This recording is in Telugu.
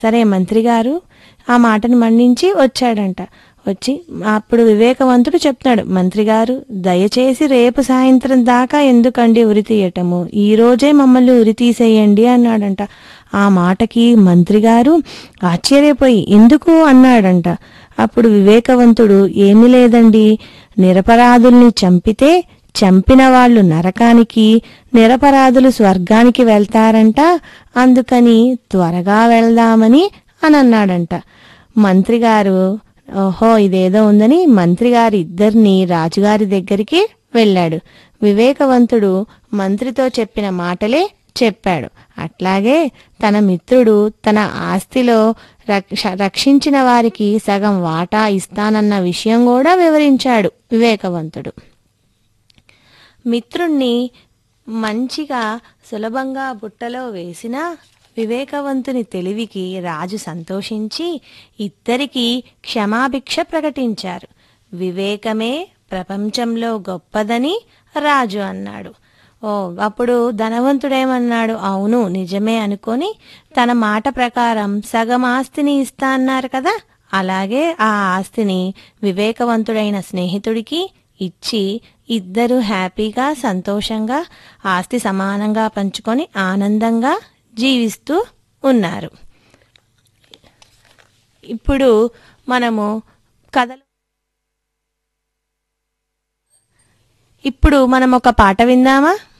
సరే మంత్రి గారు ఆ మాటను మన్నించి వచ్చాడంట వచ్చి అప్పుడు వివేకవంతుడు చెప్తున్నాడు మంత్రి గారు దయచేసి రేపు సాయంత్రం దాకా ఎందుకండి ఉరి తీయటము ఈ రోజే మమ్మల్ని ఉరి తీసేయండి అన్నాడంట ఆ మాటకి మంత్రి గారు ఆశ్చర్యపోయి ఎందుకు అన్నాడంట అప్పుడు వివేకవంతుడు ఏమీ లేదండి నిరపరాధుల్ని చంపితే చంపిన వాళ్ళు నరకానికి నిరపరాధులు స్వర్గానికి వెళ్తారంట అందుకని త్వరగా వెళ్దామని అని అన్నాడంట మంత్రి గారు ఓహో ఇదేదో ఉందని మంత్రి గారి ఇద్దరిని రాజుగారి దగ్గరికి వెళ్ళాడు వివేకవంతుడు మంత్రితో చెప్పిన మాటలే చెప్పాడు అట్లాగే తన మిత్రుడు తన ఆస్తిలో రక్ష రక్షించిన వారికి సగం వాటా ఇస్తానన్న విషయం కూడా వివరించాడు వివేకవంతుడు మిత్రుణ్ణి మంచిగా సులభంగా బుట్టలో వేసిన వివేకవంతుని తెలివికి రాజు సంతోషించి ఇద్దరికీ క్షమాభిక్ష ప్రకటించారు వివేకమే ప్రపంచంలో గొప్పదని రాజు అన్నాడు ఓ అప్పుడు ధనవంతుడేమన్నాడు అవును నిజమే అనుకొని తన మాట ప్రకారం సగం ఆస్తిని ఇస్తా అన్నారు కదా అలాగే ఆ ఆస్తిని వివేకవంతుడైన స్నేహితుడికి ఇచ్చి ఇద్దరు హ్యాపీగా సంతోషంగా ఆస్తి సమానంగా పంచుకొని ఆనందంగా జీవిస్తూ ఉన్నారు ఇప్పుడు మనము కథలు ఇప్పుడు మనం ఒక పాట విందామా